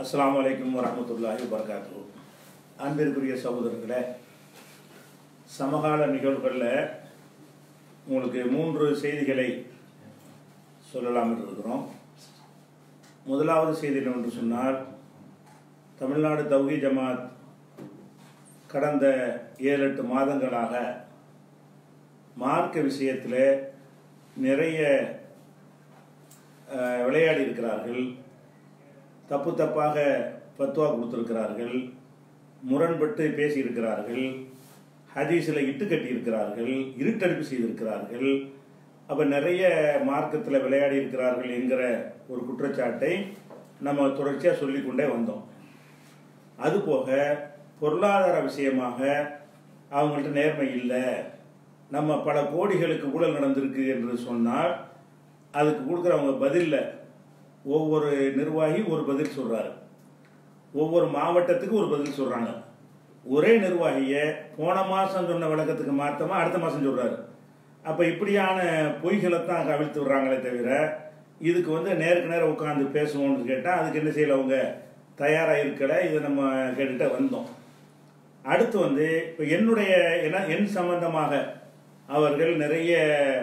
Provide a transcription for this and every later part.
அஸ்ஸலாமு அலைக்கும் வரஹ்மத்துல்லாஹி வபரகாத்து அன்பிற்குரிய சகோதரர்களே சமகால நிகழ்வுகளில் உங்களுக்கு மூன்று செய்திகளை சொல்லலாம் என்று இருக்கிறோம் முதலாவது செய்தி என்னவென்று சொன்னால் தமிழ்நாடு தௌஹி ஜமாத் கடந்த ஏழு எட்டு மாதங்களாக மார்க்க விஷயத்தில் நிறைய அஹ், விளையாடி இருக்கிறார்கள் தப்பு தப்பாக பத்துவா கொடுத்திருக்கிறார்கள் முரண்பட்டு பேசியிருக்கிறார்கள் ஹதீஸில் இட்டு கட்டியிருக்கிறார்கள் இருட்டடிப்பு செய்திருக்கிறார்கள் அப்போ நிறைய மார்க்கத்தில் விளையாடி இருக்கிறார்கள் என்கிற ஒரு குற்றச்சாட்டை நம்ம தொடர்ச்சியாக சொல்லிக்கொண்டே வந்தோம் அதுபோக பொருளாதார விஷயமாக அவங்கள்ட்ட நேர்மை இல்லை நம்ம பல கோடிகளுக்கு ஊழல் நடந்திருக்கு என்று சொன்னால் அதுக்கு கொடுக்குறவங்க பதிலில் ஒவ்வொரு நிர்வாகி ஒரு பதில் சொல்கிறாரு ஒவ்வொரு மாவட்டத்துக்கு ஒரு பதில் சொல்கிறாங்க ஒரே நிர்வாகியை போன மாதம் சொன்ன விளக்கத்துக்கு மாற்றமாக அடுத்த மாதம் சொல்கிறாரு அப்போ இப்படியான பொய்களை தான் கவிழ்த்து விடுறாங்களே தவிர இதுக்கு வந்து நேருக்கு நேரம் உட்காந்து பேசுவோம்னு கேட்டால் அதுக்கு என்ன செய்யல அவங்க தயாராக இருக்கலை இதை நம்ம கேட்டுட்டு வந்தோம் அடுத்து வந்து இப்போ என்னுடைய என என் சம்பந்தமாக அவர்கள் நிறைய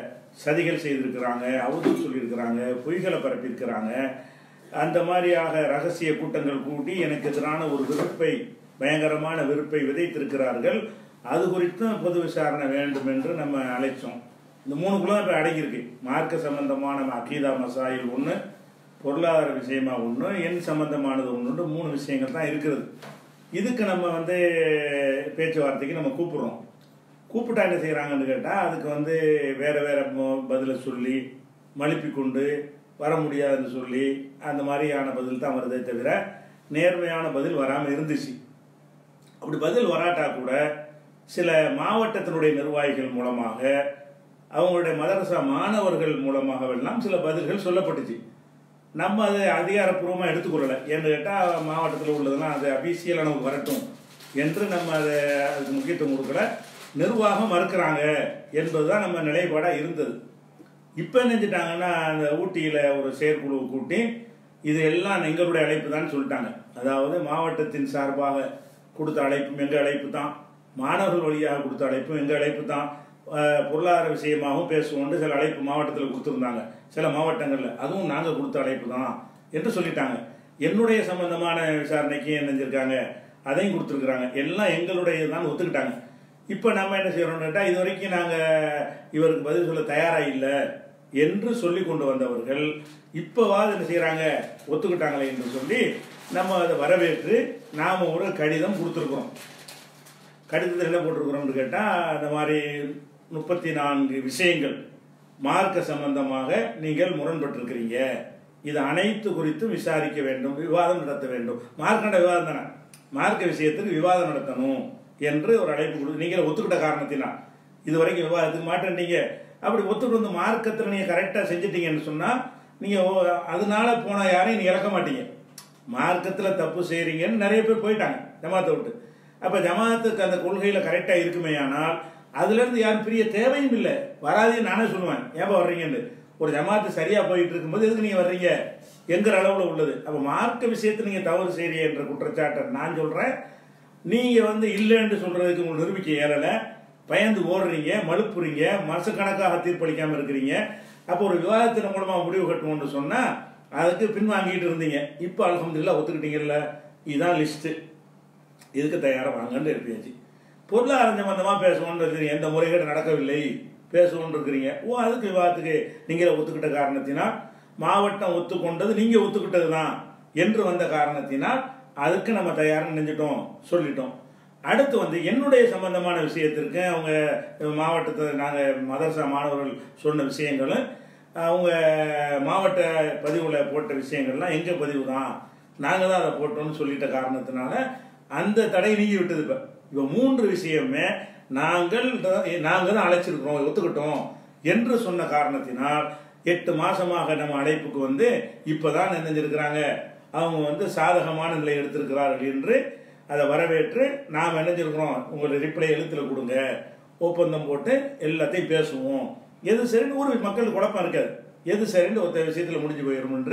சதிகள் செய்திருக்கிறாங்க அவதூறு சொல்லியிருக்கிறாங்க பொய்களை பரப்பியிருக்கிறாங்க அந்த மாதிரியாக ரகசிய கூட்டங்கள் கூட்டி எனக்கு எதிரான ஒரு வெறுப்பை பயங்கரமான வெறுப்பை விதைத்திருக்கிறார்கள் அது குறித்தும் பொது விசாரணை வேண்டும் என்று நம்ம அழைச்சோம் இந்த மூணுக்குள்ள இப்போ அடங்கியிருக்கு மார்க்க சம்பந்தமான அகீதா மசாயில் ஒன்று பொருளாதார விஷயமா ஒன்று எண் சம்பந்தமானது ஒன்று மூணு விஷயங்கள் தான் இருக்கிறது இதுக்கு நம்ம வந்து பேச்சுவார்த்தைக்கு நம்ம கூப்பிடுறோம் கூப்பிட்டா என்ன செய்கிறாங்கன்னு கேட்டால் அதுக்கு வந்து வேறு வேறு பதிலை சொல்லி மழுப்பி கொண்டு வர முடியாதுன்னு சொல்லி அந்த மாதிரியான பதில் தான் வருதே தவிர நேர்மையான பதில் வராமல் இருந்துச்சு அப்படி பதில் வராட்டா கூட சில மாவட்டத்தினுடைய நிர்வாகிகள் மூலமாக அவங்களுடைய மதரசா மாணவர்கள் மூலமாகவெல்லாம் சில பதில்கள் சொல்லப்பட்டுச்சு நம்ம அதை அதிகாரப்பூர்வமாக எடுத்துக்கொள்ளலை ஏன்னு கேட்டால் மாவட்டத்தில் உள்ளதெல்லாம் அது அபிஷியலாக நமக்கு வரட்டும் என்று நம்ம அதை அதுக்கு முக்கியத்துவம் கொடுக்கல நிர்வாகம் மறுக்கிறாங்க என்பதுதான் நம்ம நிலைப்பாடாக இருந்தது இப்போ என்ன செஞ்சிட்டாங்கன்னா அந்த ஊட்டியில் ஒரு செயற்குழுவை கூட்டி இது எல்லாம் எங்களுடைய அழைப்பு தான் சொல்லிட்டாங்க அதாவது மாவட்டத்தின் சார்பாக கொடுத்த அழைப்பும் எங்கள் அழைப்பு தான் மாணவர்கள் வழியாக கொடுத்த அழைப்பும் எங்கள் அழைப்பு தான் அஹ், பொருளாதார விஷயமாகவும் பேசுவோம்னு சில அழைப்பு மாவட்டத்தில் கொடுத்துருந்தாங்க சில மாவட்டங்களில் அதுவும் நாங்கள் கொடுத்த அழைப்பு தான் என்று சொல்லிட்டாங்க என்னுடைய சம்பந்தமான விசாரணைக்கு என்ன செஞ்சிருக்காங்க அதையும் கொடுத்துருக்குறாங்க எல்லாம் எங்களுடைய தான் ஒத்துக்கிட்டாங்க இப்போ நம்ம என்ன செய்யறோம்னு கேட்டால் இது வரைக்கும் நாங்கள் இவருக்கு பதில் சொல்ல தயாராக இல்லை என்று சொல்லி கொண்டு வந்தவர்கள் இப்போவாது என்ன செய்கிறாங்க ஒத்துக்கிட்டாங்களே என்று சொல்லி நம்ம அதை வரவேற்று நாம் ஒரு கடிதம் கொடுத்துருக்குறோம் கடிதத்தில் என்ன போட்டிருக்கிறோம்னு கேட்டால் அந்த மாதிரி முப்பத்தி நான்கு விஷயங்கள் மார்க்க சம்பந்தமாக நீங்கள் முரண்பட்டிருக்கிறீங்க இது அனைத்து குறித்தும் விசாரிக்க வேண்டும் விவாதம் நடத்த வேண்டும் மார்க்கண்ட விவாதம் தானே மார்க்க விஷயத்துக்கு விவாதம் நடத்தணும் என்று ஒரு அழைப்பு கொடுத்து நீங்கள் ஒத்துக்கிட்ட காரணத்தினால் இது வரைக்கும் விவாதத்துக்கு மாட்டேன்ட்டீங்க அப்படி ஒத்துக்கிட்டு வந்து மார்க்கத்தில் நீங்கள் கரெக்டாக செஞ்சிட்டீங்கன்னு சொன்னால் நீங்கள் அதனால போன யாரையும் நீங்கள் இழக்க மாட்டீங்க மார்க்கத்தில் தப்பு செய்கிறீங்கன்னு நிறைய பேர் போயிட்டாங்க ஜமாத்தை விட்டு அப்போ ஜமாத்துக்கு அந்த கொள்கையில் கரெக்டாக இருக்குமே ஆனால் அதுலேருந்து யாரும் பெரிய தேவையும் இல்லை வராதேன்னு நானே சொல்லுவேன் ஏன்பா வர்றீங்கன்னு ஒரு ஜமாத்து சரியாக போயிட்டு இருக்கும்போது எதுக்கு நீங்கள் வர்றீங்க என்கிற அளவில் உள்ளது அப்போ மார்க்க விஷயத்தை நீங்கள் தவறு செய்கிறீங்க என்ற குற்றச்சாட்டை நான் சொல்கிறேன் நீங்கள் வந்து இல்லைன்னு சொல்கிறதுக்கு உங்களுக்கு நிரூபிக்க இயலலை பயந்து ஓடுறீங்க மழுப்புறீங்க மாசக்கணக்காக தீர்ப்பளிக்காமல் இருக்கிறீங்க அப்போ ஒரு விவாதத்தின் மூலமாக முடிவு கட்டுவோம்னு சொன்னால் அதுக்கு பின்வாங்கிட்டு இருந்தீங்க இப்போ அலமதுல்லா ஒத்துக்கிட்டீங்கல்ல இதுதான் லிஸ்ட்டு இதுக்கு தயாராக வாங்கன்னு இருப்பியாச்சு பொருளாதார சம்பந்தமாக பேசுவோன்னு இருக்கிறீங்க எந்த முறைகேடு நடக்கவில்லை பேசுவோன்னு இருக்கிறீங்க ஓ அதுக்கு விவாதத்துக்கு நீங்களே ஒத்துக்கிட்ட காரணத்தினால் மாவட்டம் ஒத்துக்கொண்டது நீங்கள் ஒத்துக்கிட்டது தான் என்று வந்த காரணத்தினால் அதுக்கு நம்ம தயார்னு நினைஞ்சிட்டோம் சொல்லிட்டோம் அடுத்து வந்து என்னுடைய சம்பந்தமான விஷயத்திற்கு அவங்க மாவட்டத்தில் நாங்கள் மதரசா மாணவர்கள் சொன்ன விஷயங்களும் அவங்க மாவட்ட பதிவில் போட்ட விஷயங்கள்லாம் எங்கள் பதிவு தான் நாங்கள் தான் அதை போட்டோம்னு சொல்லிட்ட காரணத்தினால அந்த தடை நீங்கி விட்டது இப்போ இப்போ மூன்று விஷயமே நாங்கள் நாங்கள் தான் அழைச்சிருக்கிறோம் ஒத்துக்கிட்டோம் என்று சொன்ன காரணத்தினால் எட்டு மாசமாக நம்ம அழைப்புக்கு வந்து இப்போதான் நினைஞ்சிருக்கிறாங்க அவங்க வந்து சாதகமான நிலை எடுத்திருக்கிறார்கள் என்று அதை வரவேற்று நாம் நினைஞ்சிருக்கிறோம் உங்களுடைய ரிப்ளை எழுத்தில் கொடுங்க ஒப்பந்தம் போட்டு எல்லாத்தையும் பேசுவோம் எது சரின்னு ஒரு மக்களுக்கு குழப்பம் இருக்காது எது சரின்னு ஒருத்த விஷயத்தில் முடிஞ்சு போயிடும் என்று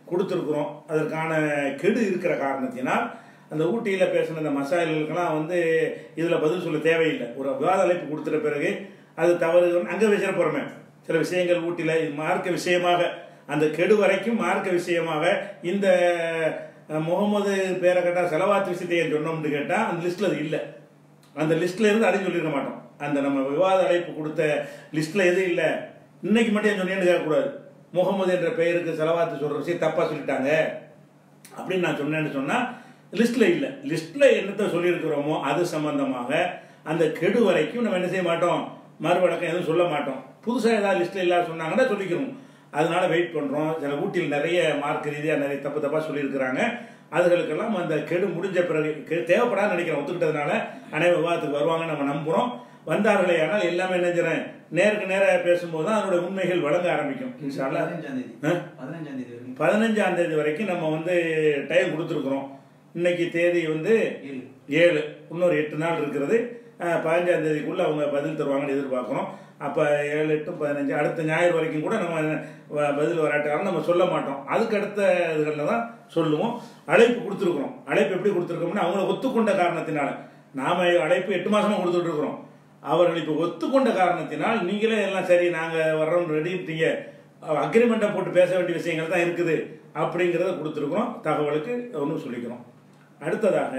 கொடுத்துருக்குறோம் அதற்கான கெடு இருக்கிற காரணத்தினால் அந்த ஊட்டியில் பேசின அந்த மசாயல்களுக்கெல்லாம் வந்து இதில் பதில் சொல்ல தேவையில்லை ஒரு விவாத அழைப்பு கொடுத்துட்ட பிறகு அது தவறு அங்கே பேசுகிற போகிறோமே சில விஷயங்கள் ஊட்டியில் இது மார்க்க விஷயமாக அந்த கெடு வரைக்கும் மார்க்க விஷயமாக இந்த அஹ், முகமது பேரை கேட்டால் செலவாத்து விஷயத்தை ஏன் சொன்னோம்னு கேட்டால் அந்த லிஸ்ட்டில் அது இல்லை அந்த லிஸ்ட்ல இருந்து அதையும் சொல்லிருக்க மாட்டோம் அந்த நம்ம விவாத அழைப்பு கொடுத்த லிஸ்ட்ல எதுவும் இல்லை இன்னைக்கு மட்டும் ஏன் சொன்னேன்னு கேட்கக்கூடாது முகமது என்ற பெயருக்கு செலவாத்து சொல்ற விஷயம் தப்பா சொல்லிட்டாங்க அப்படின்னு நான் சொன்னேன்னு சொன்னா லிஸ்ட்ல இல்லை லிஸ்ட்ல என்னத்தை சொல்லியிருக்கிறோமோ அது சம்பந்தமாக அந்த கெடு வரைக்கும் நம்ம என்ன செய்ய மாட்டோம் மறுவழக்கம் எதுவும் சொல்ல மாட்டோம் புதுசாக ஏதாவது லிஸ்ட்ல இல்லாத சொன்னாங்கன்னா சொல்லிக்கிறோம் அதனால வெயிட் பண்றோம் சில ஊட்டியில் நிறைய மார்க் ரீதியாக நிறைய தப்பு தப்பா சொல்லியிருக்கிறாங்க அதுகளுக்கெல்லாம் அந்த கெடு முடிஞ்ச பிறகு கெ- தேவைப்படாத நினைக்கிறோம் ஒத்துக்கிட்டதுனால அனைவரும் விவாதத்துக்கு வருவாங்க நம்ம நம்புறோம் வந்தார்களே ஆனால் எல்லாமே நினைக்கிறேன் நேருக்கு நேராக பேசும்போது தான் அதனுடைய உண்மைகள் வழங்க ஆரம்பிக்கும் இன்ஷா அல்லாஹ். பதினஞ்சாம் தேதி ஆ? பதினஞ்சாம் தேதி வரைக்கும் பதினஞ்சாம் தேதி வரைக்கும் நம்ம வந்து டைம் கொடுத்துருக்குறோம் இன்னைக்கு தேதி வந்து ஏழு ஏழு இன்னொரு எட்டு நாள் இருக்கிறது அஹ், பதினஞ்சாம் தேதிக்குள்ள அவங்க பதில் தருவாங்கன்னு எதிர்பார்க்குறோம் அப்போ ஏழு எட்டு பதினஞ்சு அடுத்த ஞாயிறு வரைக்கும் கூட நம்ம வ- பதில் வராட்டாலும் நம்ம சொல்ல மாட்டோம் அதுக்கு அடுத்த இதுகளில் தான் சொல்லுவோம் அழைப்பு கொடுத்துருக்குறோம் அழைப்பு எப்படி கொடுத்துருக்கோம்னா அவங்கள ஒத்துக்கொண்ட காரணத்தினால நாம அழைப்பு எட்டு மாசமா கொடுத்துட்டு இருக்கிறோம் அவர்கள் இப்போ ஒத்துக்கொண்ட காரணத்தினால் நீங்களே எல்லாம் சரி நாங்கள் வர்றோம் ரெடிட்டீங்க அக்ரிமெண்ட்டை போட்டு பேச வேண்டிய விஷயங்கள் தான் இருக்குது அப்படிங்கிறத கொடுத்துருக்குறோம் தகவலுக்கு ஒன்று சொல்லிக்கிறோம் அடுத்ததாக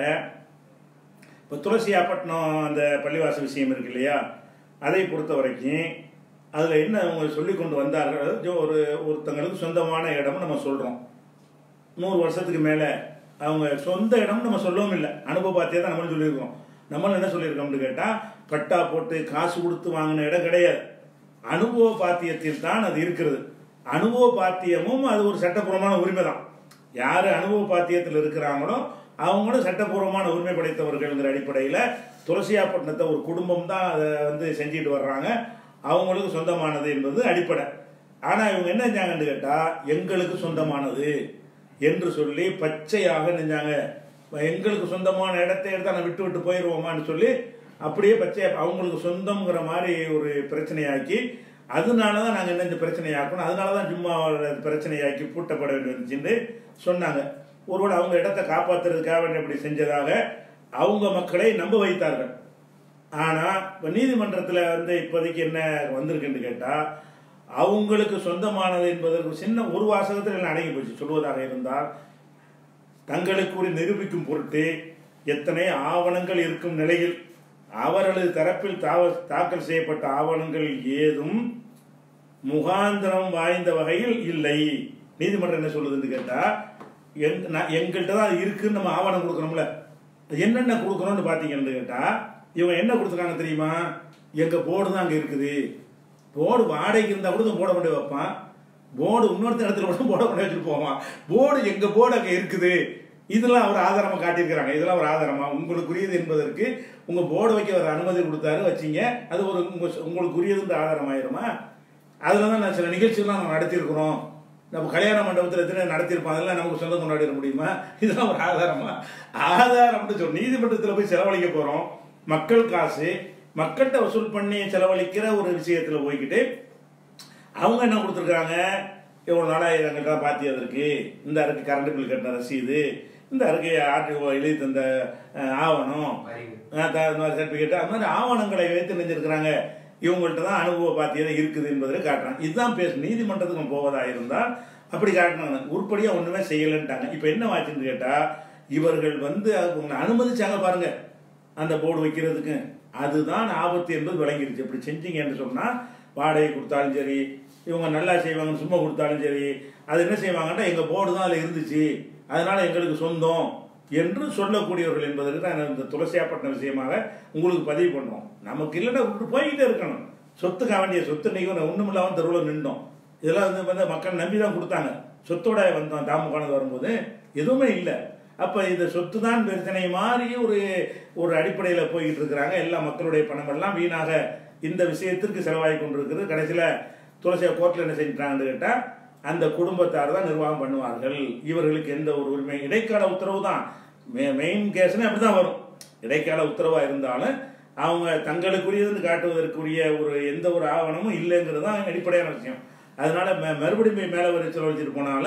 இப்போ துளசியாப்பட்டினம் அந்த பள்ளிவாசல் விஷயம் இருக்கு இல்லையா அதை பொறுத்த வரைக்கும் அதில் என்ன அவங்க சொல்லி கொண்டு வந்தார்கள் அதாவது ஒரு ஒருத்தங்களுக்கு சொந்தமான இடம்னு நம்ம சொல்கிறோம் நூறு வருஷத்துக்கு மேலே அவங்க சொந்த இடம்னு நம்ம சொல்லவும் இல்லை அனுபவ பாத்தியா தான் நம்மளும் சொல்லியிருக்கோம் நம்மளும் என்ன சொல்லியிருக்கோம்னு கேட்டால் பட்டா போட்டு காசு கொடுத்து வாங்கின இடம் கிடையாது அனுபவ பாத்தியத்தில் தான் அது இருக்கிறது அனுபவ பாத்தியமும் அது ஒரு சட்டப்பூர்வமான உரிமை தான் யார் அனுபவ பாத்தியத்தில் இருக்கிறாங்களோ அவங்களும் சட்டப்பூர்வமான உரிமை படைத்தவர்கள்ங்கிற அடிப்படையில் துளசியாப்பட்டினத்தை ஒரு குடும்பம் தான் அதை வந்து செஞ்சுட்டு வர்றாங்க அவங்களுக்கு சொந்தமானது என்பது அடிப்படை ஆனால் இவங்க என்ன செஞ்சாங்கன்னு கேட்டால் எங்களுக்கு சொந்தமானது என்று சொல்லி பச்சையாக நினைஞ்சாங்க எங்களுக்கு சொந்தமான இடத்தை எடுத்தா நான் விட்டு விட்டு போயிடுவோமான்னு சொல்லி அப்படியே பச்சை அவங்களுக்கு சொந்தம்ங்கிற மாதிரி ஒரு பிரச்சனையாக்கி அதனால தான் நாங்கள் என்ன இந்த பிரச்சனையாக்கணும் அதனால தான் சும்மா பிரச்சனையாக்கி பூட்டப்பட வேண்டியிருந்துச்சுன்னு சொன்னாங்க ஒருவேளை அவங்க இடத்தை காப்பாத்துறதுக்காக வேண்டி அப்படி செஞ்சதாக அவங்க மக்களை நம்ப வைத்தார்கள் ஆனால் இப்போ நீதிமன்றத்தில் வந்து இப்போதைக்கு என்ன வந்திருக்குன்னு கேட்டால் அவங்களுக்கு சொந்தமானது என்பதற்கு சின்ன ஒரு வாசகத்தில் எல்லாம் அடங்கி போச்சு சொல்வதாக இருந்தால் தங்களுக்குரிய நிரூபிக்கும் பொருட்டு எத்தனை ஆவணங்கள் இருக்கும் நிலையில் அவர்களது தரப்பில் தாவ- தாக்கல் செய்யப்பட்ட ஆவணங்கள் ஏதும் முகாந்திரம் வாய்ந்த வகையில் இல்லை நீதிமன்றம் என்ன சொல்லுதுன்னு கேட்டா எங் நான் எங்கள்கிட்ட தான் அது இருக்குன்னு நம்ம ஆவணம் கொடுக்குறோம்ல அது என்னென்ன கொடுக்குறோம்னு பார்த்தீங்கன்னு கேட்டா இவங்க என்ன கொடுத்துருக்காங்க தெரியுமா எங்க போர்டு தான் அங்கே இருக்குது போர்டு வாடகைக்கு இருந்தால் கூட போட கொண்டு வைப்பான் போர்டு இன்னொருத்த இடத்துல கூட போட கொண்டு வச்சுட்டு போவான் போர்டு எங்க போர்டு அங்கே இருக்குது இதெல்லாம் அவர் ஆதாரமா காட்டியிருக்கிறாங்க இதெல்லாம் ஒரு ஆதாரமா உங்களுக்குரியது என்பதற்கு உங்க போர்டு வைக்க ஒரு அனுமதி கொடுத்தாரு வச்சீங்க அது ஒரு உங்க உங்களுக்குரியதுன்ற ஆதாரம் ஆயிருமா அதுல தான் நான் சில நிகழ்ச்சிகள்லாம் நம்ம நடத்தியிருக்கிறோம் நம்ம கல்யாண மண்டபத்தில் எத்தனை நடத்தியிருப்போம் அதெல்லாம் நமக்கு சொந்தம் கொண்டாடிட முடியுமா இதெல்லாம் ஒரு ஆதாரமா ஆதாரம்னு சொல்லி நீதிமன்றத்தில் போய் செலவழிக்க போறோம் மக்கள் காசு மக்கள்கிட்ட வசூல் பண்ணி செலவழிக்கிற ஒரு விஷயத்துல போய்கிட்டு அவங்க என்ன கொடுத்துருக்காங்க இவ்வளோ நாளாக எங்கிட்ட பாத்தியம் இருக்கு இந்த அருக்கு கரண்ட் பில் கட்டின ரசீது இந்த அருக்கு ஆர்டிஓ எழுதி தந்த அஹ், ஆவணம் வரிவு சர்டிஃபிகேட் அந்த மாதிரி ஆவணங்களை வைத்து நினைஞ்சிருக்கிறாங்க இவங்கள்ட்ட தான் அனுபவ பாத்தியதை இருக்குது என்பதை காட்டுறாங்க இதுதான் பேச நீதிமன்றத்துக்கு நம்ம போவதா இருந்தால் அப்படி காட்டினாங்க உருப்படியாக ஒன்றுமே செய்யலைன்ட்டாங்க இப்போ என்ன ஆச்சுன்னு கேட்டால் இவர்கள் வந்து அது உங்களை அனுமதிச்சாங்க பாருங்க அந்த போர்டு வைக்கிறதுக்கு அதுதான் ஆபத்து என்பது விளங்கிருச்சு இப்படி செஞ்சீங்கன்னு சொன்னால் வாடகை கொடுத்தாலும் சரி இவங்க நல்லா செய்வாங்கன்னு சும்மா கொடுத்தாலும் சரி அது என்ன செய்வாங்கன்னா எங்கள் போர்டு தான் அதில் இருந்துச்சு அதனால எங்களுக்கு சொந்தம் என்று சொல்லக்கூடியவர்கள் என்பதற்கு தான் இந்த துளசியாப்பட்டின விஷயமாக உங்களுக்கு பதிவு பண்ணோம் நமக்கு இல்லைன்னா விட்டு போய்கிட்டே இருக்கணும் சொத்துக்க வேண்டிய சொத்து இன்னைக்கு ஒன்றும் இல்லாமல் தெருவில் நின்றோம் இதெல்லாம் வந்து வந்து மக்கள் நம்பி தான் கொடுத்தாங்க சொத்தோட வந்தோம் தாமுகானது வரும்போது எதுவுமே இல்லை அப்போ இந்த சொத்து தான் பிரச்சனை மாதிரி ஒரு ஒரு அடிப்படையில் போய்கிட்டு இருக்கிறாங்க எல்லா மக்களுடைய பணம் எல்லாம் வீணாக இந்த விஷயத்திற்கு செலவாகி கொண்டிருக்கிறது கடைசியில் துளசியா கோர்ட்டில் என்ன செஞ்சுட்டாங்கன்னு கேட்டால் அந்த குடும்பத்தார் தான் நிர்வாகம் பண்ணுவார்கள் இவர்களுக்கு எந்த ஒரு உரிமை இடைக்கால உத்தரவு தான் மெயின் கேஸ்னு அப்படி தான் வரும் இடைக்கால உத்தரவாக இருந்தாலும் அவங்க தங்களுக்குரியதுன்னு காட்டுவதற்குரிய ஒரு எந்த ஒரு ஆவணமும் இல்லைங்கிறது தான் அடிப்படையான விஷயம் அதனால ம- மறுபடியும் போய் மேலே வரி செலவழிச்சிட்டு போனாலும்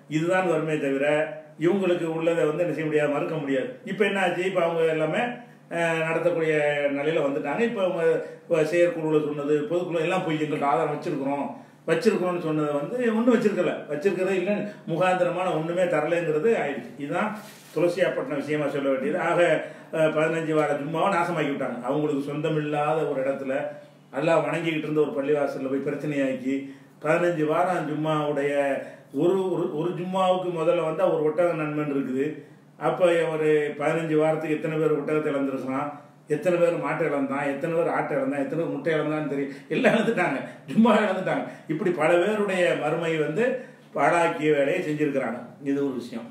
இதுதான் வருமே தவிர இவங்களுக்கு உள்ளதை வந்து என்ன செய்ய முடியாது மறுக்க முடியாது இப்போ என்ன ஆச்சு இப்போ அவங்க எல்லாமே அஹ், நடத்தக்கூடிய நிலையில் வந்துட்டாங்க இப்போ அவங்க இப்போ செயற்குழுவில் சொன்னது பொதுக்குழு எல்லாம் போய் எங்கள்கிட்ட ஆதாரம் வச்சிருக்கிறோம் வச்சிருக்கிறோம்னு சொன்னதை வந்து ஒன்றும் வச்சிருக்கல வச்சிருக்கிறதே இல்லை முகாந்திரமான ஒன்றுமே தரலைங்கிறது ஆயிடுச்சு இதுதான் துளசியாப்பட்டின விஷயமா சொல்ல வேண்டியது ஆக அஹ், பதினஞ்சு வார ஜும்மாவை நாசமாக்கி விட்டாங்க அவங்களுக்கு சொந்தம் இல்லாத ஒரு இடத்துல எல்லாம் வணங்கிக்கிட்டு இருந்த ஒரு பள்ளிவாசலில் போய் பிரச்சனையாக்கி பதினஞ்சு வாரம் ஜும்மாவுடைய ஒரு ஒரு ஒரு ஜும்மாவுக்கு முதல்ல வந்தால் ஒரு ஒட்டக நன்மன் இருக்குது அப்போ ஒரு பதினஞ்சு வாரத்துக்கு எத்தனை பேர் ஒட்டகத்தை இழந்திருக்கிறான் எத்தனை பேர் மாட்டை இழந்தான் எத்தனை பேர் ஆட்டை இழந்தான் எத்தனை பேர் முட்டை இழந்தான்னு தெரியும் எல்லாம் இழந்துட்டாங்க ஜும்மா இழந்துட்டாங்க இப்படி பல பேருடைய மறுமை வந்து பாழாக்கிய வேலையை செஞ்சிருக்கிறாங்க இது ஒரு விஷயம்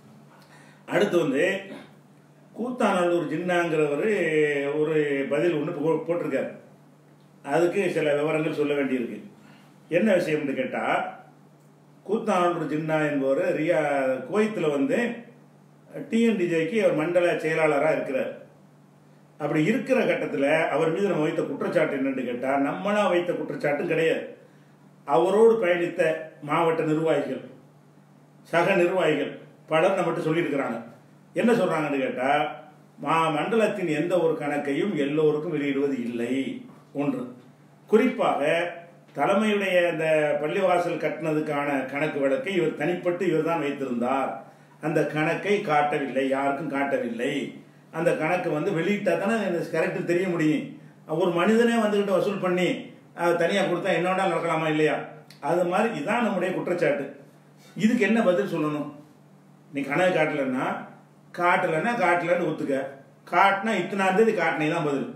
அடுத்து வந்து கூத்தாநல்லூர் ஜின்னாங்கிறவர் ஒரு பதில் ஒன்று போட்டிருக்காரு அதுக்கு சில விவரங்கள் சொல்ல வேண்டியிருக்கு என்ன விஷயம்னு கேட்டால் கூத்தாநல்லூர் ஜின்னா என்பவர் ரியா குவைத்தில் வந்து டிஎன்டிஜேக்கு அவர் மண்டல செயலாளராக இருக்கிறார் அப்படி இருக்கிற கட்டத்தில் அவர் மீது நம்ம வைத்த குற்றச்சாட்டு என்னன்னு கேட்டால் நம்மளா வைத்த குற்றச்சாட்டும் கிடையாது அவரோடு பயணித்த மாவட்ட நிர்வாகிகள் சக நிர்வாகிகள் பலர் நம்மகிட்ட சொல்லியிருக்கிறாங்க என்ன சொல்றாங்கன்னு கேட்டால் மா மண்டலத்தின் எந்த ஒரு கணக்கையும் எல்லோருக்கும் வெளியிடுவது இல்லை ஒன்று குறிப்பாக தலைமையுடைய அந்த பள்ளிவாசல் கட்டினதுக்கான கணக்கு வழக்கை இவர் தனிப்பட்டு இவர் தான் வைத்திருந்தார் அந்த கணக்கை காட்டவில்லை யாருக்கும் காட்டவில்லை அந்த கணக்கு வந்து வெளியிட்டா தானே கரெக்டு தெரிய முடியும் ஒரு மனிதனே வந்துக்கிட்டு வசூல் பண்ணி தனியாக கொடுத்தா என்னோட நடக்கலாமா இல்லையா அது மாதிரி இதான் நம்முடைய குற்றச்சாட்டு இதுக்கு என்ன பதில் சொல்லணும் நீ கணக்கு காட்டலைன்னா காட்டலைன்னா காட்டலன்னு ஒத்துக்க காட்டினா இத்தனாம் தேதி காட்டினே தான் பதில்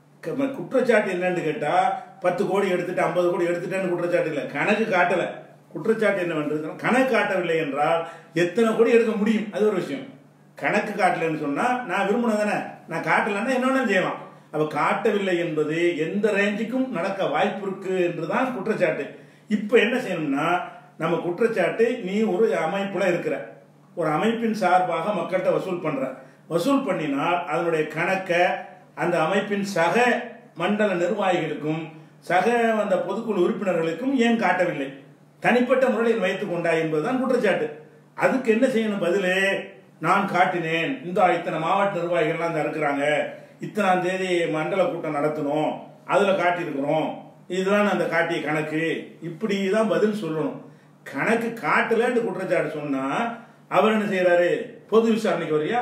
க- குற்றச்சாட்டு என்னன்னு கேட்டா பத்து கோடி எடுத்துட்டு ஐம்பது கோடி எடுத்துட்டேன்னு குற்றச்சாட்டு இல்லை கணக்கு காட்டல குற்றச்சாட்டு என்னவென்றது கணக்கு காட்டவில்லை என்றால் எத்தனை கோடி எடுக்க முடியும் அது ஒரு விஷயம் கணக்கு காட்டலைன்னு சொன்னா நான் விரும்பின தானே நான் காட்டலைன்னா என்ன செய்யலாம் அப்ப காட்டவில்லை என்பது எந்த ரேஞ்சுக்கும் நடக்க வாய்ப்பு இருக்கு என்றுதான் குற்றச்சாட்டு இப்ப என்ன செய்யணும்னா நம்ம குற்றச்சாட்டு நீ ஒரு அமைப்புல இருக்கிற ஒரு அமைப்பின் சார்பாக மக்கள்கிட்ட வசூல் பண்ற வசூல் பண்ணினால் அதனுடைய கணக்கை அந்த அமைப்பின் சக மண்டல நிர்வாகிகளுக்கும் சக அந்த பொதுக்குழு உறுப்பினர்களுக்கும் ஏன் காட்டவில்லை தனிப்பட்ட முறையில் வைத்துக் கொண்டா என்பதுதான் குற்றச்சாட்டு அதுக்கு என்ன செய்யணும் பதிலு நான் காட்டினேன் இந்த இத்தனை மாவட்ட நிர்வாகிகள்லாம் அங்க இருக்கிறாங்க இத்தனாம் தேதி மண்டல கூட்டம் நடத்தணும் அதுல காட்டியிருக்கிறோம் இதுதான் அந்த காட்டிய கணக்கு இப்படி தான் பதில் சொல்லணும் கணக்கு காட்டலன்னு குற்றச்சாட்டு சொன்னா அவர் என்ன செய்யறாரு பொது விசாரணைக்கு வரியா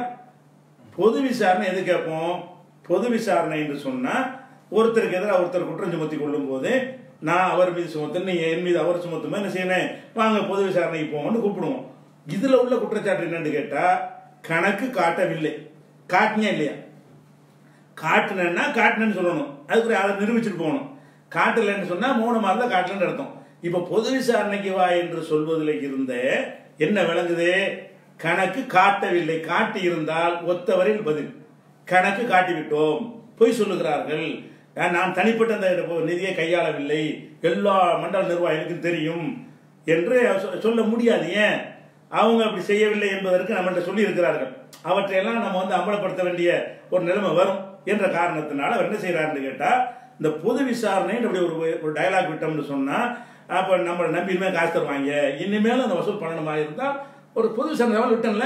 பொது விசாரணை எது கேட்போம் பொது விசாரணை என்று சொன்னா ஒருத்தருக்கு எதிராக ஒருத்தர் குற்றம் சுமத்தி கொள்ளும் போது நான் அவர் மீது சுமத்து நீ என் மீது அவர் சுமத்துமா என்ன செய்யணும் வாங்க பொது விசாரணைக்கு போவோம்னு கூப்பிடுவோம் இதுல உள்ள குற்றச்சாட்டு என்னன்னு கேட்டா கணக்கு காட்டவில்லை காட்டினியா இல்லையா காட்டுனேன்னா காட்டுனேன்னு சொல்லணும் அதுக்கு அதை நிரூபிச்சுட்டு போகணும் காட்டலைன்னு சொன்னா மூணு மாதம் தான் காட்டலன்னு அர்த்தம் இப்ப பொது விசாரணைக்கு வா என்று சொல்வதில் இருந்த என்ன விளங்குது கணக்கு காட்டவில்லை காட்டி இருந்தால் ஒத்தவரில் பதில் கணக்கு காட்டிவிட்டோம் பொய் சொல்லுகிறார்கள் நான் நான் தனிப்பட்ட அந்த நிதியை கையாளவில்லை எல்லா மண்டல நிர்வாகிகளுக்கும் தெரியும் என்று சொ- சொல்ல முடியாது ஏன் அவங்க அப்படி செய்யவில்லை என்பதற்கு நம்மகிட்ட சொல்லி இருக்கிறார்கள் அவற்றையெல்லாம் நம்ம வந்து அமலப்படுத்த வேண்டிய ஒரு நிலைமை வரும் என்ற காரணத்தினால அவர் என்ன செய்யறாருன்னு கேட்டா இந்த பொது விசாரணை அப்படி ஒரு ஒரு டயலாக் விட்டோம்னு சொன்னா அப்ப நம்மளை நம்பி இனிமேல் காசு தருவாங்க இனிமேல் அந்த வசூல் பண்ணணுமா இருந்தால் ஒரு பொது விசாரணை சவால் விட்டோம்ல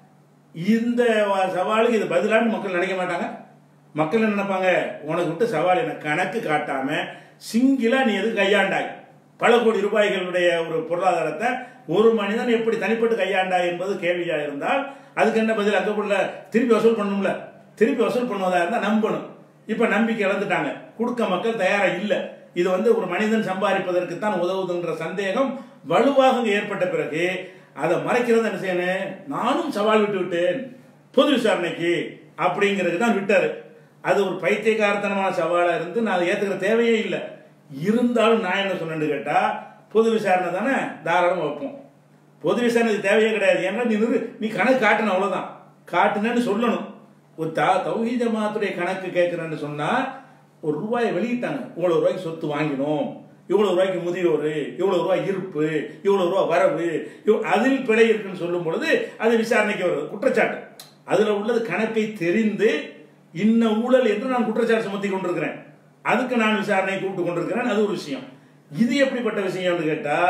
இந்த வ- சவாலுக்கு இது பதிலான்னு மக்கள் நினைக்க மாட்டாங்க மக்கள் என்ன நினைப்பாங்க உனக்கு விட்டு சவால் என்ன கணக்கு காட்டாம சிங்கிளா நீ எது கையாண்டாய் பல கோடி ரூபாய்களுடைய ஒரு பொருளாதாரத்தை ஒரு மனிதன் எப்படி தனிப்பட்டு கையாண்டாய் என்பது கேள்வியா இருந்தால் அதுக்கு என்ன பதில் அங்க உள்ள திருப்பி வசூல் பண்ணணும்ல திருப்பி வசூல் பண்ணுவதா இருந்தா நம்பணும் இப்ப நம்பிக்கை இழந்துட்டாங்க கொடுக்க மக்கள் தயாரா இல்ல இது வந்து ஒரு மனிதன் சம்பாதிப்பதற்கு தான் உதவுதுன்ற சந்தேகம் வலுவாக இங்க ஏற்பட்ட பிறகு அதை மறைக்கிறது என்ன செய்யணும் நானும் சவால் விட்டு விட்டேன் பொது விசாரணைக்கு அப்படிங்கிறது தான் விட்டாரு அது ஒரு பைத்தியக்காரத்தனமான சவாலா இருந்து நான் அதை ஏத்துக்கிற தேவையே இல்லை இருந்தாலும் நான் என்ன சொன்னேன்னு கேட்டா பொது விசாரணை தானே தாராளம் வைப்போம் பொது விசாரணைக்கு தேவையே கிடையாது ஏன்னா நீ நிறு நீ கணக்கு காட்டணும் அவ்வளவுதான் காட்டுனேன்னு சொல்லணும் ஒரு த தௌஹீ ஜமாத்துடைய கணக்கு கேட்கிறேன்னு சொன்னா ஒரு ரூபாயை வெளியிட்டாங்க இவ்வளவு ரூபாய்க்கு சொத்து வாங்கினோம் இவ்வளவு ரூபாய்க்கு முதியோர் இவ்வளவு ரூபாய் இருப்பு இவ்வளவு ரூபாய் வரவு இவ்- அதில் பிழை இருக்குன்னு சொல்லும் பொழுது அது விசாரணைக்கு வருது குற்றச்சாட்டு அதுல உள்ளது கணக்கை தெரிந்து இன்ன ஊழல் என்று நான் குற்றச்சாட்டு சுமத்தி கொண்டிருக்கிறேன் அதுக்கு நான் விசாரணை கூப்பிட்டு கொண்டிருக்கிறேன் அது ஒரு விஷயம் இது எப்படிப்பட்ட விஷயம்னு கேட்டா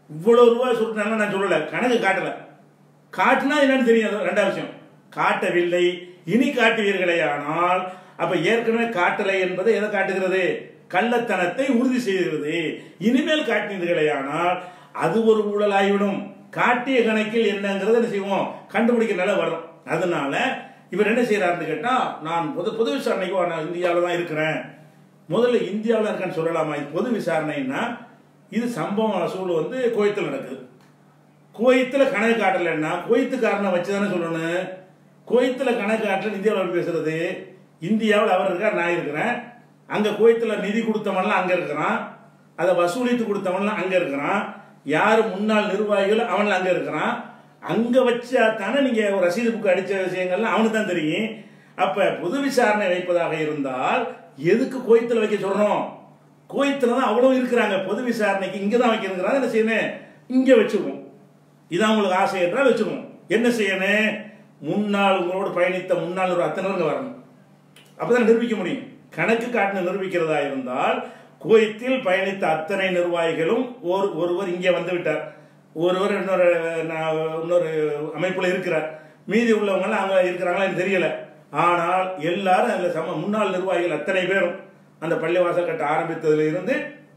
இவ்வளவு ரூபாய் சுருட்டினாங்க நான் சொல்லல கணக்கு காட்டல காட்டுனா என்னன்னு தெரியும் அது ரெண்டாவது விஷயம் காட்டவில்லை இனி காட்டுவீர்களே ஆனால் அப்ப ஏற்கனவே காட்டலை என்பதை எதை காட்டுகிறது கள்ளத்தனத்தை உறுதி செய்கிறது இனிமேல் காட்டினீர்களே ஆனால் அது ஒரு ஊழலாகிவிடும் காட்டிய கணக்கில் என்னங்கிறத என்ன செய்வோம் கண்டுபிடிக்க நிலை வரும் அதனால இவர் என்ன செய்யறாருன்னு கேட்டா நான் பொது பொது விசாரணைக்கு நான் இந்தியாவில் தான் இருக்கிறேன் முதல்ல இந்தியாவில் இருக்கேன்னு சொல்லலாமா இது பொது விசாரணைன்னா இது சம்பவம் வசூல் வந்து கோயத்தில் நடக்குது குவைத்தில் கணக்கு காட்டலைன்னா குவைத்துக்காரனை வச்சு தானே சொல்லணும் குவைத்தில் கணக்கு காட்டல இந்தியாவில் பேசுறது இந்தியாவில் அவர் இருக்கார் நான் இருக்கிறேன் அங்கே குவைத்தில் நிதி கொடுத்தவன்லாம் அங்கே இருக்கிறான் அதை வசூலித்து கொடுத்தவன்லாம் அங்கே இருக்கிறான் யார் முன்னாள் நிர்வாகிகள் அவன்லாம் அங்கே இருக்கிறான் அங்கே வச்சா தானே நீங்கள் ஒரு ரசீது புக்கு அடித்த விஷயங்கள்லாம் அவனுக்கு தான் தெரியும் அப்போ பொது விசாரணை வைப்பதாக இருந்தால் எதுக்கு குவைத்தில் வைக்க சொல்கிறோம் குவைத்தில் தான் அவ்வளோ இருக்கிறாங்க பொது விசாரணைக்கு இங்கே தான் வைக்கிறதுங்கிறாங்க என்ன செய்யணும் இங்கே வச்சுக்குவோம் இதான் உங்களுக்கு ஆசை என்றால் வச்சுக்கணும் என்ன செய்யணும் முன்னாள் உங்களோடு பயணித்த முன்னாள் ஒரு அத்தனை பேருங்க வரணும் அப்பதான் நிரூபிக்க முடியும் கணக்கு காட்டின நிரூபிக்கிறதா இருந்தால் குவைத்தில் பயணித்த அத்தனை நிர்வாகிகளும் ஒரு ஒருவர் இங்கே வந்து விட்டார் ஒருவர் இன்னொரு நான் இன்னொரு அமைப்புல இருக்கிறார் மீதி உள்ளவங்கலாம் அங்க இருக்கிறாங்களா எனக்கு தெரியல ஆனால் எல்லாரும் அதில் சம முன்னாள் நிர்வாகிகள் அத்தனை பேரும் அந்த பள்ளிவாசல் கட்ட ஆரம்பித்ததுல இருந்து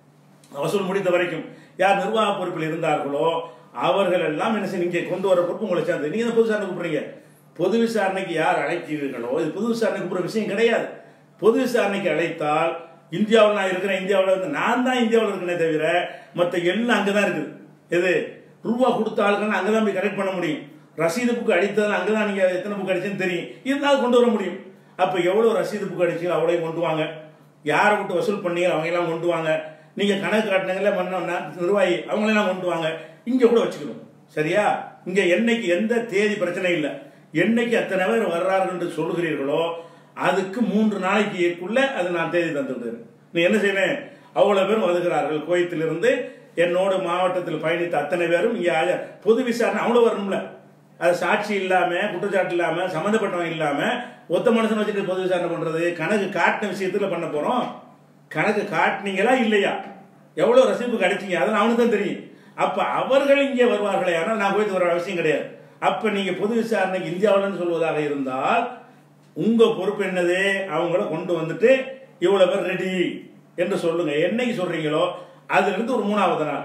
வசூல் முடித்த வரைக்கும் யார் நிர்வாக பொறுப்பில் இருந்தார்களோ அவர்கள் எல்லாம் என்ன செய்ய இங்கே கொண்டு வர பொறுப்பு உங்களை சேர்ந்து நீங்க தான் பொது விசாரணை கூப்பிடுறீங்க பொது விசாரணைக்கு யார் அழைக்கிறீர்களோ இது பொது விசாரணை கூப்பிடுற விஷயம் கிடையாது பொது விசாரணைக்கு அழைத்தால் இந்தியாவில் நான் இருக்கிறேன் இந்தியாவில் வந்து நான் தான் இந்தியாவில் இருக்கேனே தவிர மற்ற எல்லாம் அங்கே தான் இருக்குது எது ரூபா கொடுத்த ஆளுகள் அங்கே தான் போய் கரெக்ட் பண்ண முடியும் ரசீது புக்கு அடித்ததில் அங்கே தான் நீங்கள் எத்தனை புக் அடிச்சுன்னு தெரியும் இருந்தாலும் கொண்டு வர முடியும் அப்போ எவ்வளோ ரசீது புக் அடிச்சீங்க அவ்வளோயும் கொண்டு வாங்க யாரை விட்டு வசூல் பண்ணீங்க அவங்க எல்லாம் கொண்டு வாங்க நீங்க கணக்கு காட்டினங்களே பண்ண நிர்வாகி அவங்களெல்லாம் கொண்டு வாங்க இங்க கூட வச்சுக்கணும் சரியா இங்க என்னைக்கு எந்த தேதி பிரச்சனை இல்லை என்னைக்கு அத்தனை பேர் வர்றார்கள் என்று சொல்லுகிறீர்களோ அதுக்கு மூன்று நாளைக்குள்ள அது நான் தேதி தந்து விடுறேன் நீ என்ன செய்யணும் அவ்வளவு பேரும் வருகிறார்கள் கோயத்திலிருந்து என்னோட மாவட்டத்தில் பயணித்த அத்தனை பேரும் இங்க ஆஜர். பொது விசாரணை அவ்வளோ வரணும்ல அது சாட்சி இல்லாம குற்றச்சாட்டு இல்லாம சம்மந்தப்பட்டவன் இல்லாம ஒத்த மனுஷன் வச்சுட்டு பொது விசாரணை பண்றது கணக்கு காட்டின விஷயத்துல பண்ண போறோம் கணக்கு காட்டினீங்களா இல்லையா எவ்வளவு ரசீப்பு கிடைச்சீங்க அதெல்லாம் அவனுக்கு தான் தெரியும் அப்ப அவர்கள் இங்கே வருவார்களே ஆனால் நான் போயிட்டு வர அவசியம் கிடையாது அப்ப நீங்க பொது விசாரணைக்கு இந்தியாவில்னு சொல்வதாக இருந்தால் உங்க பொறுப்பு என்னது அவங்கள கொண்டு வந்துட்டு இவ்வளவு பேர் ரெடி என்று சொல்லுங்க என்னைக்கு சொல்றீங்களோ அதுல இருந்து ஒரு மூணாவது நாள்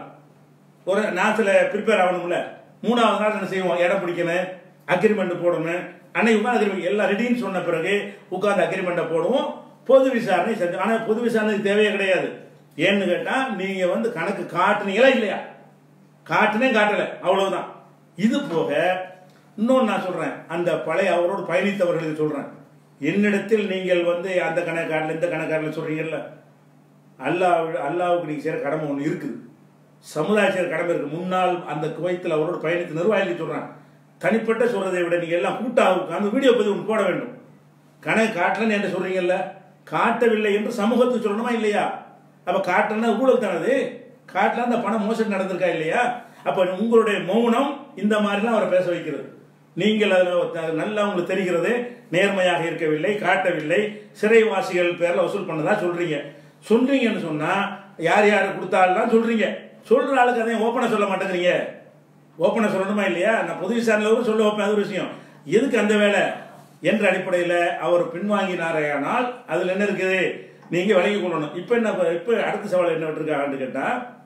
ஒரு நாத்துல ப்ரிப்பேர் ஆகணும்ல மூணாவது நாள் என்ன செய்வோம் இடம் பிடிக்கணும் அக்ரிமெண்ட் போடணும் அன்னைக்கு உட்காந்து அக்ரிமெண்ட் எல்லாம் ரெடின்னு சொன்ன பிறகு உட்காந்து அக்ரிமெண்ட்டை போடுவோம் பொது விசாரணை செஞ்சு ஆனால் பொது விசாரணைக்கு தேவையே கிடையாது ஏன்னு கேட்டா நீங்க வந்து கணக்கு காட்டுனீங்களா இல்லையா காட்டுனே காட்டல அவ்வளவுதான் இது போக இன்னொன்று நான் சொல்றேன் அந்த பழைய அவரோடு பயணித்தவர்களுக்கு சொல்றேன் என்னிடத்தில் நீங்கள் வந்து அந்த கணக்காட்டில் இந்த கணக்காட்டில் சொல்றீங்கல்ல அல்லாஹ் அல்லாவுக்கு நீங்க செய்யற கடமை ஒன்று இருக்குது சமுதாய செய்யற கடமை இருக்கு முன்னால் அந்த குவைத்தில் அவரோடு பயணித்த நிர்வாகிகள் சொல்றான் தனிப்பட்ட சொல்றதை விட நீங்க எல்லாம் கூட்டாக உட்கார்ந்து வீடியோ பதிவு ஒன்று போட வேண்டும் கணக்கு காட்டலன்னு என்ன சொல்றீங்கல்ல காட்டவில்லை என்று சமூகத்துக்கு சொல்லணுமா இல்லையா அப்ப காட்டலன்னா ஊழல் தானது காட்டல அந்த பணம் மோசடி நடந்திருக்கா இல்லையா அப்ப உங்களுடைய மௌனம் இந்த மாதிரிலாம் அவரை பேச வைக்கிறது நீங்கள் அதில் நல்லா உங்களுக்கு தெரிகிறது நேர்மையாக இருக்கவில்லை காட்டவில்லை சிறைவாசிகள் பேர்ல வசூல் பண்ணதா சொல்றீங்க சொல்றீங்கன்னு சொன்னா யார் யார் கொடுத்தாலும் சொல்றீங்க சொல்ற ஆளுக்கு அதையும் ஓப்பனா சொல்ல மாட்டேங்கிறீங்க ஓப்பனா சொல்லணுமா இல்லையா நான் பொது விசாரணையில் சொல்ல வைப்பேன் அது ஒரு விஷயம் எதுக்கு அந்த வேலை என்ற அடிப்படையில் அவர் பின்வாங்கினாரையானால் அதில் என்ன இருக்குது நீங்க விலகி கொள்ளணும் இப்போ என்ன இப்போ அடுத்த சவால் என்ன விட்டுருக்காங்கன்னு கேட்டா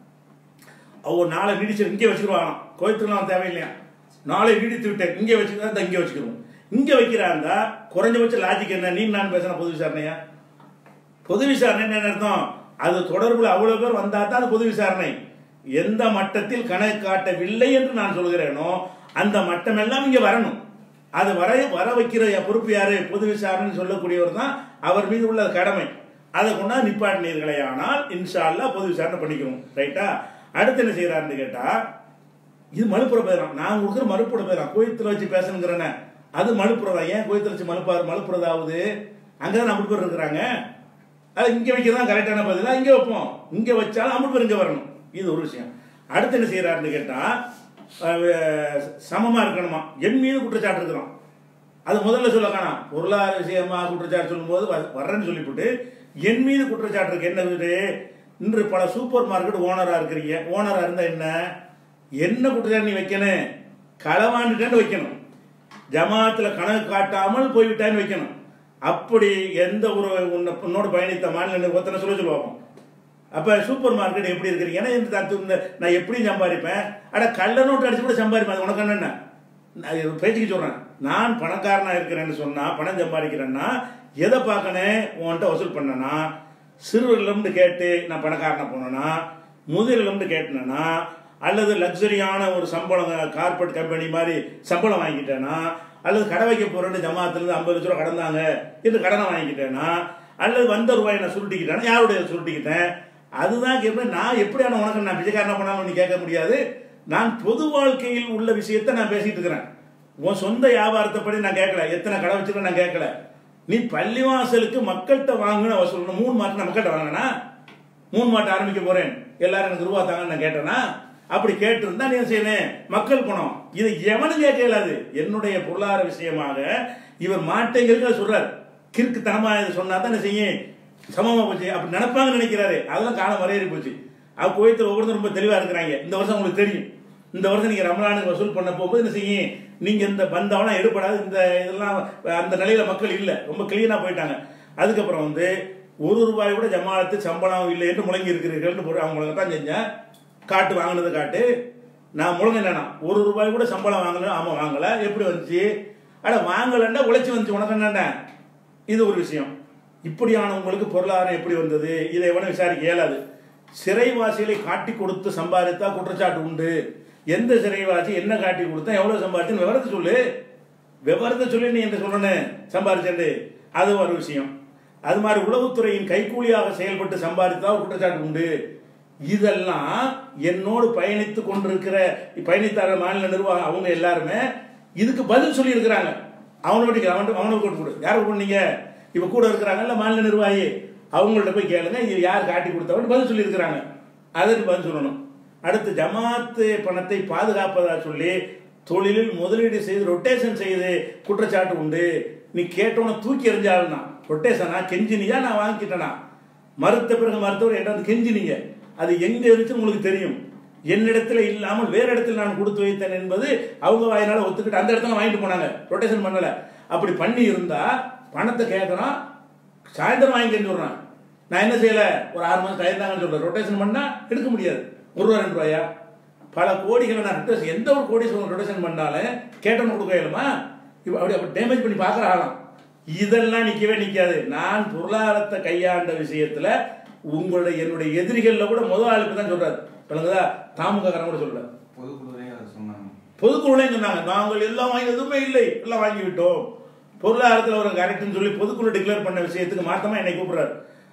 அவர் நாளை நீடிச்சு இங்கே வச்சுருவாங்களாம் கோயத்துலாம் தேவையில்லையா நாளை நீடித்து விட்டேன் இங்கே வச்சுக்கிறதா இங்கே வச்சுக்கிறோம் இங்கே வைக்கிறாந்தா குறைஞ்சபட்ச லாஜிக் என்ன நீ நான் பேசின பொது விசாரணையா பொது விசாரணை என்ன அர்த்தம் அது தொடர்புல அவ்வளவு பேர் வந்தா தான் அது பொது விசாரணை எந்த மட்டத்தில் கணக்கு காட்டவில்லை என்று நான் சொல்கிறேனோ அந்த மட்டம் எல்லாம் இங்க வரணும் அது வர வர வைக்கிற பொறுப்பு யாரு பொது விசாரணை சொல்லக்கூடியவர் தான் அவர் மீது உள்ள கடமை அதை கொண்டா நிப்பாட்டினீர்களே ஆனால் இன்ஷா அல்லாஹ் பொது விசாரணை பண்ணிக்கணும் ரைட்டா அடுத்து என்ன செய்யறாருன்னு கேட்டா இது மலுப்புற பேரம் நான் கொடுக்குற மலுப்புற பேரம் கோயத்தில் வச்சு பேசணுங்கிறேன்னு அது மலுப்புறதா ஏன் கோயத்தில் வச்சு மலுப்பாரு மலுப்புறதாவது அங்கதான் நம்ம பேர் இருக்கிறாங்க அது இங்க வைக்கிறதா கரெக்டான பதிலா இங்க வைப்போம் இங்க வச்சாலும் அம்பது பேர் இங்க வரணும் இது ஒரு விஷயம் அடுத்து என்ன செய்யறாருன்னு கேட்டா அஹ், சமமா இருக்கணுமா என் மீது குற்றச்சாட்டு இருக்கிறோம் அது முதல்ல சொல்ல காணாம் பொருளாதார விஷயமா குற்றச்சாட்டு சொல்லும்போது வ- வர்றேன்னு சொல்லிவிட்டு என் மீது குற்றச்சாட்டு இருக்கு என்ன இது? இன்று பல சூப்பர் மார்க்கெட் ஓனரா இருக்கிறீங்க ஓனரா இருந்தா என்ன என்ன குற்றச்சாட்டு நீ வைக்கணும் களவாண்டுட்டேன்னு வைக்கணும் ஜமாத்தில் கணக்கு காட்டாமல் போய்விட்டான்னு வைக்கணும் அப்படி எந்த ஒரு உன்னை உன்னோடு பயணித்த மாநில ஒருத்தனை சொல்ல சொல்லுவாங்க அப்போ சூப்பர் மார்க்கெட் எப்படி இருக்கிறீங்க ஏன்னா இந்த தத்து- இந்த நான் எப்படி சம்பாதிப்பேன் அட கள்ள நோட்டு அடிச்சு கூட சம்பாதிப்பேன் அது உனக்கு என்னென்ன நான் இது பேச்சுக்கு சொல்கிறேன் நான் பணக்காரனாக இருக்கிறேன்னு சொன்னால் பணம் சம்பாதிக்கிறேன்னா எதை பார்க்கணும் உன்கிட்ட வசூல் பண்ணனா சிறுவர்லேருந்து கேட்டு நான் பணக்காரனை போனேன்னா முதிரிலிருந்து கேட்டேனா அல்லது லக்ஸரியான ஒரு சம்பளம் கார்பரேட் கம்பெனி மாதிரி சம்பளம் வாங்கிட்டேனா அல்லது கடை வைக்க போறேன்னு ஜமாத்துலேருந்து ஐம்பது லட்ச ரூபா கடந்தாங்க என்று கடனை வாங்கிக்கிட்டேனா அல்லது வந்த ரூபாயை நான் சுருட்டிக்கிட்டேனா யாருடைய சுருட்டிக்கிட்டேன் அதுதான் கேட்பேன் நான் எப்படியான உனக்கு நான் பிச்சைக்காரனா பண்ணாலும் நீ கேட்க முடியாது நான் பொது வாழ்க்கையில் உள்ள விஷயத்தை நான் பேசிட்டு இருக்கிறேன் உன் சொந்த வியாபாரத்தைப்படி நான் கேட்கல எத்தனை கடை வச்சிருக்க நான் கேட்கல நீ பள்ளிவாசலுக்கு மக்கள்கிட்ட வாங்கின வசூல் மூணு மாட்டு நான் மக்கள்கிட்ட வாங்கினா மூணு மாட்டு ஆரம்பிக்க போறேன் எல்லாரும் எனக்கு ரூபா தாங்கன்னு நான் கேட்டேனா அப்படி கேட்டிருந்தா நீ என்ன செய்யணும் மக்கள் பணம் இது எவனும் கேட்க இயலாது என்னுடைய பொருளாதார விஷயமாக இவர் மாட்டேங்கிறத சொல்றாரு கிறுக்குத்தனமா இதை சொன்னா தான் என்ன செய்யும் சமமா போச்சு அப்படி நினைப்பாங்கன்னு நினைக்கிறாரு அதெல்லாம் காலம் வரையறி போச்சு அவ கோயத்தில் ஒவ்வொருத்தரும் ரொம்ப தெளிவா இருக்கிறாங்க இந்த வருஷம் உங்களுக்கு தெரியும் இந்த வருஷம் நீங்க ரமலானுக்கு வசூல் பண்ண போகும்போது என்ன செய்யும் நீங்க இந்த பந்தவெல்லாம் எடுப்படாது இந்த இதெல்லாம் அந்த நிலையில மக்கள் இல்லை ரொம்ப கிளீனா போயிட்டாங்க அதுக்கப்புறம் வந்து ஒரு ரூபாய் கூட ஜமாத்து சம்பளம் இல்லை என்று முழங்கி இருக்கிறீர்கள்னு போட்டு அவங்க முழங்க தான் செஞ்சேன் காட்டு வாங்கினது காட்டு நான் முழங்கினேனா ஒரு ரூபாய் கூட சம்பளம் வாங்கணும் ஆமா வாங்கல எப்படி வந்துச்சு அட வாங்கலன்னா உழைச்சி வந்துச்சு உனக்கு என்னண்டா இது ஒரு விஷயம் இப்படியான உங்களுக்கு பொருளாதாரம் எப்படி வந்தது இதை எவனும் விசாரிக்க இயலாது சிறைவாசிகளை காட்டி கொடுத்து சம்பாதித்தா குற்றச்சாட்டு உண்டு எந்த சிறைவாசி என்ன காட்டி கொடுத்தா எவ்வளவு சம்பாதிச்சுன்னு விவரத்தை சொல்லு விவரத்தை சொல்லி நீ என்ன சொல்லணும் சம்பாதிச்சேன் அது ஒரு விஷயம் அது மாதிரி உளவுத்துறையின் கைக்கூலியாக செயல்பட்டு சம்பாதித்தா ஒரு குற்றச்சாட்டு உண்டு இதெல்லாம் என்னோடு பயணித்து கொண்டிருக்கிற பயணித்தார மாநில நிர்வாகம் அவங்க எல்லாருமே இதுக்கு பதில் சொல்லி இருக்கிறாங்க அவனோட அவன் அவனை கூட்டு கொடு யாரை பண்ணீங்க இப்ப கூட இருக்கிறாங்கல்ல மாநில நிர்வாகி அவங்கள்ட்ட போய் கேளுங்க இது யார் காட்டி கொடுத்தவன் பதில் சொல்லி இருக்கிறாங்க அதற்கு பதில் சொல்லணும் அடுத்து ஜமாத்து பணத்தை பாதுகாப்பதா சொல்லி தொழிலில் முதலீடு செய்து ரொட்டேஷன் செய்து குற்றச்சாட்டு உண்டு நீ கேட்டவன தூக்கி எறிஞ்சாலும் ரொட்டேஷனா கெஞ்சினியா நான் வாங்கிக்கிட்டேனா மறுத்த பிறகு மருத்துவர் என்கிட்ட வந்து கெஞ்சினீங்க அது எங்க இருந்துச்சு உங்களுக்கு தெரியும் என்னிடத்துல இல்லாமல் வேற இடத்துல நான் கொடுத்து வைத்தேன் என்பது அவங்க வாயினால ஒத்துக்கிட்டு அந்த இடத்துல வாங்கிட்டு போனாங்க ரொட்டேஷன் பண்ணல அப்படி பண்ணி இருந்தா பணத்தை கேட்கறான் சாயந்தரம் வாங்கிக்கன்னு சொல்றான் நான் என்ன செய்யல ஒரு ஆறு மாசம் டைம் சொல்றேன் ரொட்டேஷன் பண்ணா எடுக்க முடியாது ஒரு ரூபா ரெண்டு ரூபாயா பல கோடிகளை நான் ரொட்டேஷன் எந்த ஒரு கோடி ரொட்டேஷன் பண்ணாலும் கேட்டவங்க கொடுக்க இயலுமா இப்போ அப்படி அப்படி டேமேஜ் பண்ணி பார்க்குற ஆகலாம் இதெல்லாம் நிற்கவே நிற்காது நான் பொருளாதாரத்தை கையாண்ட விஷயத்துல உங்களுடைய என்னுடைய எதிரிகள்ல கூட முதல் ஆளுக்கு தான் சொல்றாரு விளங்குதா தாமுக காரன் கூட சொல்றாரு பொதுக்குழுவே அதை சொன்னாங்க பொதுக்குழுலையும் சொன்னாங்க நாங்கள் எல்லாம் வாங்கி எதுவுமே இல்லை எல்லாம் வாங்கி விட்டோம் பொருளாதாரத்தில் ஒரு கரெக்ட்னு சொல்லி பொதுக்குழு டிக்ளேர் பண்ண விஷயத்துக்கு மாத்தமா என்னை கூப்பிடுறாரு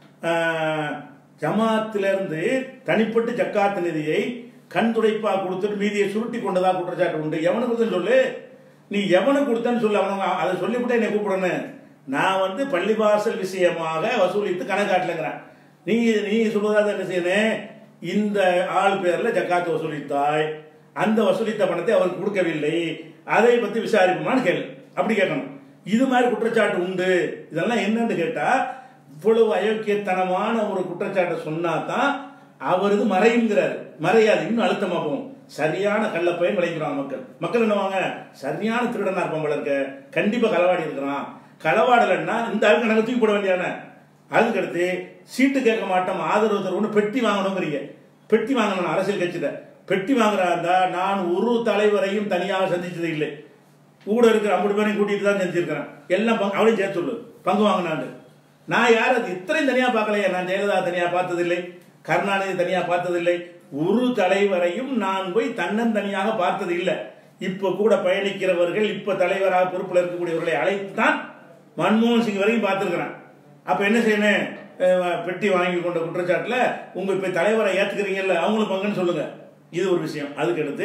ஆஹ், ஜமாத்திலிருந்து தனிப்பட்டு ஜக்காத்து நிதியை கண் துடைப்பா கொடுத்துட்டு மீதியை சுருட்டி கொண்டதா குற்றச்சாட்டு உண்டு எவனுக்கு கொடுத்தேன்னு சொல்லு நீ எவனுக்கு கொடுத்தேன்னு சொல்லு அவனுங்க அதை சொல்லிவிட்டு என்னை கூப்பிடணும் நான் வந்து பள்ளிவாசல் விஷயமாக வசூலித்து கணக்காட்டலைங்கிறேன் நீ நீ சொல்வதாக என்ன செய்யணும் இந்த ஆள் பேர்ல ஜக்காத்து வசூலித்தாய் அந்த வசூலித்த பணத்தை அவருக்கு கொடுக்கவில்லை அதை பத்தி விசாரிப்போமான்னு கேளு அப்படி கேட்கணும் இது மாதிரி குற்றச்சாட்டு உண்டு இதெல்லாம் என்னன்னு கேட்டா இவ்வளவு அயோக்கியத்தனமான ஒரு குற்றச்சாட்டை சொன்னா தான் அவரது மறையுங்கிறாரு மறையாது இன்னும் அழுத்தமா போகும் சரியான கள்ளப்பையன் விளைக்கிறாங்க மக்கள் மக்கள் என்னவாங்க சரியான திருடனா இருப்பான் போல இருக்க கண்டிப்பா களவாடி இருக்கிறான் களவாடலைன்னா இந்த ஆளுக்கு நாங்கள் தூக்கி போட வேண்டியான அதுக்கடுத்து சீட்டு கேட்க மாட்டோம் ஆதரவு தருவோம்னு பெட்டி வாங்கணுங்கிறீங்க பெட்டி வாங்கணும் அரசியல் கட்சியில பெட்டி வாங்குறா இருந்தா நான் ஒரு தலைவரையும் தனியாக சந்திச்சது இல்லை கூட இருக்கிற ஐம்பது பேரையும் கூட்டிட்டு தான் செஞ்சிருக்கிறேன் எல்லாம் பங்கு அவளையும் சேர்த்து சொல்லு பங்கு வாங்கினாண்டு நான் யார் அது இத்தனையும் தனியா பார்க்கலையே நான் ஜெயலலிதா தனியா பார்த்ததில்லை கருணாநிதி தனியா பார்த்ததில்லை ஒரு தலைவரையும் நான் போய் தன்னந்தனியாக பார்த்தது இல்லை இப்ப கூட பயணிக்கிறவர்கள் இப்ப தலைவராக பொறுப்பில் இருக்கக்கூடியவர்களை அழைத்து தான் மன்மோகன் சிங் வரையும் பார்த்துருக்கிறேன் அப்ப என்ன செய்யணும் அஹ் பெட்டி வாங்கி கொண்ட குற்றச்சாட்டுல உங்க இப்ப தலைவரை ஏத்துக்கிறீங்கல்ல அவங்களும் பங்குன்னு சொல்லுங்க இது ஒரு விஷயம் அதுக்கு அடுத்து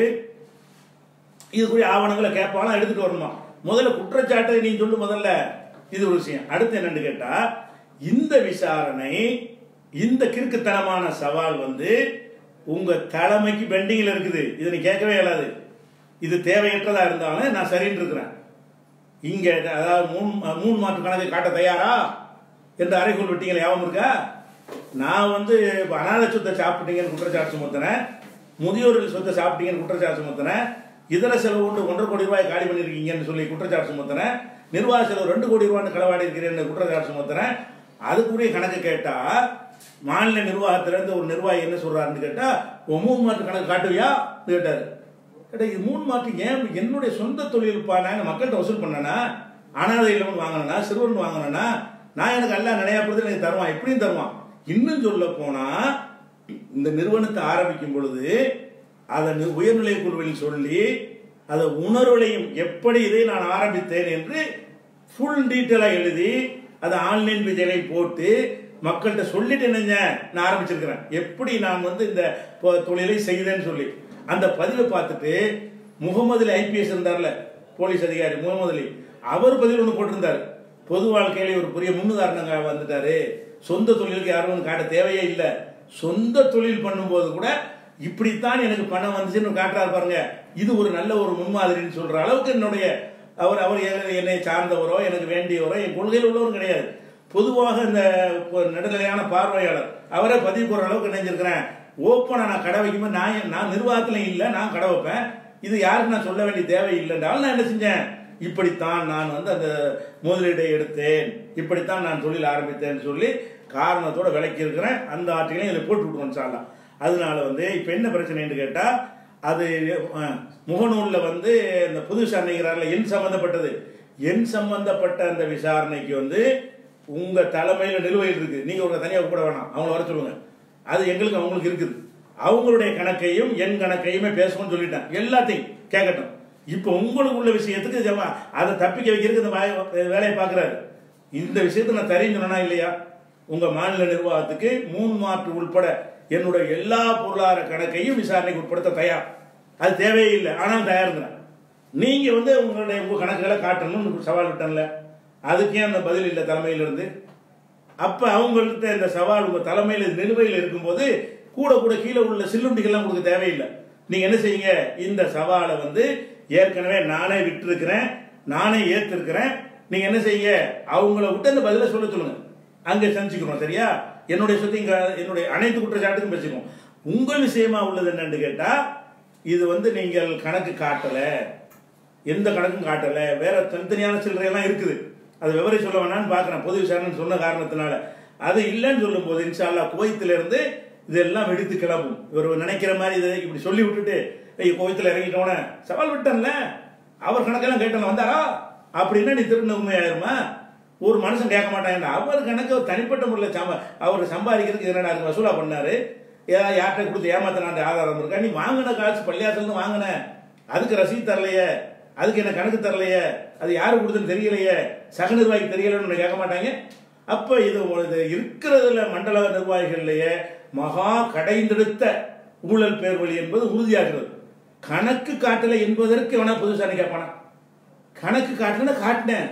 இதுக்குரிய ஆவணங்களை கேட்பாலும் எடுத்துட்டு வரணுமா முதல்ல குற்றச்சாட்டை நீ சொல்லு முதல்ல இது ஒரு விஷயம் அடுத்து என்னன்னு கேட்டா இந்த விசாரணை இந்த கிறுக்குத்தனமான சவால் வந்து உங்க தலைமைக்கு பெண்டிங்ல இருக்குது இதை நீ கேட்கவே இயலாது இது தேவையற்றதா இருந்தாலும் நான் சரின்னு இருக்கிறேன் இங்க அதாவது மூணு மூணு மாற்று கணக்கு காட்ட தயாரா என்று அறைகூல் விட்டீங்களா ஞாபகம் இருக்கா நான் வந்து இப்ப அனாதை சொத்தை சாப்பிட்டீங்கன்னு குற்றச்சாட்டு சுமத்துறேன் முதியோர்கள் சொத்தை சாப்பிட்டீங்கன்னு குற்றச்சாட்டு சுமத்தினேன் இதர செலவு கொண்டு ஒன்றரை கோடி ரூபாய் காலி பண்ணியிருக்கீங்கன்னு சொல்லி குற்றச்சாட்டு சுமத்தினேன் நிர்வாக செலவு ரெண்டு கோடி ரூபான்னு களவாடி இருக்கிறேன்னு குற்றச்சாட்டு சுமத்தினேன் அதுக்குரிய கணக்கு கேட்டா மாநில நிர்வாகத்திலிருந்து ஒரு நிர்வாகி என்ன சொல்றாருன்னு கேட்டா உன் மூணு மாட்டு கணக்கு காட்டுவியா கேட்டாரு கேட்டா இது மூணு மாட்டு ஏன் என்னுடைய சொந்த தொழில்ப்பா நான் மக்கள்கிட்ட வசூல் பண்ணனா அனாதை இல்லம்னு வாங்கினா சிறுவன் வாங்கினா நான் எனக்கு எல்லாம் நினையாப்படுறது எனக்கு தருவான் எப்படியும் தருவான் இன்னும் சொல்ல போனா இந்த நிறுவனத்தை ஆரம்பிக்கும் பொழுது அதை நி- உயர்நிலை குழுவில் சொல்லி அதை உணர்வுலையும் எப்படி இதை நான் ஆரம்பித்தேன் என்று ஃபுல் டீட்டெயிலாக எழுதி அதை ஆன்லைன் பேஜிலை போட்டு மக்கள்கிட்ட சொல்லிட்டு என்னங்க நான் ஆரம்பிச்சிருக்கிறேன் எப்படி நான் வந்து இந்த பொ- தொழிலை செய்தேன்னு சொல்லி அந்த பதிவை பார்த்துட்டு முகமது அலி ஐபிஎஸ் இருந்தார்ல போலீஸ் அதிகாரி முகமது அலி அவர் பதிவு ஒன்று போட்டிருந்தார் பொது வாழ்க்கையில ஒரு பெரிய முன்னுதாரணங்க வந்துட்டாரு சொந்த தொழிலுக்கு யாரும் காட்ட தேவையே இல்லை சொந்த தொழில் பண்ணும்போது கூட இப்படித்தான் எனக்கு பணம் வந்துச்சுன்னு காட்டுறாரு பாருங்க இது ஒரு நல்ல ஒரு முன்மாதிரின்னு சொல்ற அளவுக்கு என்னுடைய அவர் அவர் எ- என்னை சார்ந்தவரோ எனக்கு வேண்டியவரோ என் கொள்கையில் உள்ளவரும் கிடையாது பொதுவாக இந்த பொ- நடுநிலையான பார்வையாளர் அவரே பதிவு போடுற அளவுக்கு நினைஞ்சிருக்கிறேன் ஓப்பனா நான் கடை வைக்கும்போது நான் என்- நான் நிர்வாகத்துல இல்லை நான் கடை வைப்பேன் இது யாருக்கு நான் சொல்ல வேண்டிய தேவை இல்லைன்றாலும் நான் என்ன செஞ்சேன் இப்படித்தான் நான் வந்து அந்த முதலீடை எடுத்தேன் இப்படித்தான் நான் தொழில் ஆரம்பித்தேன்னு சொல்லி காரணத்தோட விளக்கி இருக்கிறேன் அந்த ஆட்சிகளையும் இதில் போட்டு விட்டுருவோம் சார்லாம் அதனால வந்து இப்போ என்ன பிரச்சனைன்னு கேட்டால் அது அஹ், முகநூலில் வந்து இந்த புது விசாரணைங்கிறாரில் எண் சம்பந்தப்பட்டது எண் சம்பந்தப்பட்ட அந்த விசாரணைக்கு வந்து உங்க தலைமையில் நிலுவையில் இருக்கு நீங்க உங்க தனியாக கூட வேணாம் அவங்கள வர சொல்லுங்க அது எங்களுக்கு அவங்களுக்கு இருக்குது அவங்களுடைய கணக்கையும் என் கணக்கையுமே பேசணும்னு சொல்லிட்டேன் எல்லாத்தையும் கேட்கட்டும் இப்போ உங்களுக்கு உள்ள விஷயத்துக்கு ஜமா- அதை தப்பிக்க வைக்கிறதுக்கு இந்த வாய- வேலையை பார்க்குறாரு இந்த விஷயத்தை நான் தரேன்னு சொன்னா இல்லையா உங்க மாநில நிர்வாகத்துக்கு மூணு மாற்று உட்பட என்னுடைய எல்லா பொருளாதார கணக்கையும் விசாரணைக்கு உட்படுத்த தயார் அது தேவையே இல்லை ஆனால் தயாருங்கிறேன் நீங்க வந்து உங்களுடைய உங்க கணக்குகளை காட்டணும்னு சவால் விட்டேன்ல அதுக்கே அந்த பதில் இல்லை தலைமையிலிருந்து அப்ப அவங்கள்ட்ட இந்த சவால் உங்க தலைமையில நிலுவையில் இருக்கும்போது கூட கூட கீழே உள்ள சில்லுண்டிகள்லாம் உங்களுக்கு தேவையில்லை நீங்க என்ன செய்யுங்க இந்த சவாலை வந்து ஏற்கனவே நானே விட்டுருக்கிறேன் நானே ஏத்திருக்கிறேன் நீங்க என்ன செய்யுங்க அவங்கள விட்டு அந்த பதில சொல்ல சொல்லுங்க அங்க சந்திச்சுக்கிறோம் சரியா என்னுடைய சொத்து இங்க என்னுடைய அனைத்து குற்றச்சாட்டுக்கும் பேசிக்குவோம் உங்கள் விஷயமா உள்ளது என்னன்னு கேட்டா இது வந்து நீங்கள் கணக்கு காட்டல எந்த கணக்கும் காட்டல வேற தனித்தனியான சில்லறையெல்லாம் இருக்குது அது விவரம் சொல்ல வேணாம்னு பார்க்குறேன் பொது விசாரணை சொன்ன காரணத்தினால அது இல்லைன்னு சொல்லும்போது இன்ஷால்லா குவைத்துல இருந்து இதெல்லாம் வெடித்து கிளம்பும் இவர் நினைக்கிற மாதிரி இதை இப்படி சொல்லி விட்டுட்டு ஐய் குவைத்தில் இறங்கிட்டோன்னே சவால் விட்டேன்ல அவர் கணக்கெல்லாம் கேட்டல வந்தாரா அப்படின்னா நீ திரும்ப உண்மையாயிருமா ஒரு மனுஷன் கேட்க மாட்டாங்க அவர் கணக்கு அவர் தனிப்பட்ட முறையில் சம்ப அவர் சம்பாதிக்கிறதுக்கு என்னடா இருக்கு வசூலா பண்ணாரு ஏதாவது யார்கிட்ட கொடுத்து ஏமாத்தினான்ற ஆதாரம் இருக்கா நீ வாங்கின காசு பள்ளியாசல்னு வாங்கின அதுக்கு ரசீது தரலையே அதுக்கு என்ன கணக்கு தரலையே அது யாரு கொடுத்துன்னு தெரியலையே சக நிர்வாகி தெரியலன்னு உன்னை கேட்க மாட்டாங்க அப்ப இது ஒரு- இது இருக்கிறதுல மண்டல நிர்வாகிகள்லயே மகா கடைந்தெடுத்த ஊழல் பேர் வழி என்பது உறுதியாகிறது கணக்கு காட்டலை என்பதற்கு வேணா புதுசாக கேட்பானா கணக்கு காட்டலன்னா காட்டினேன்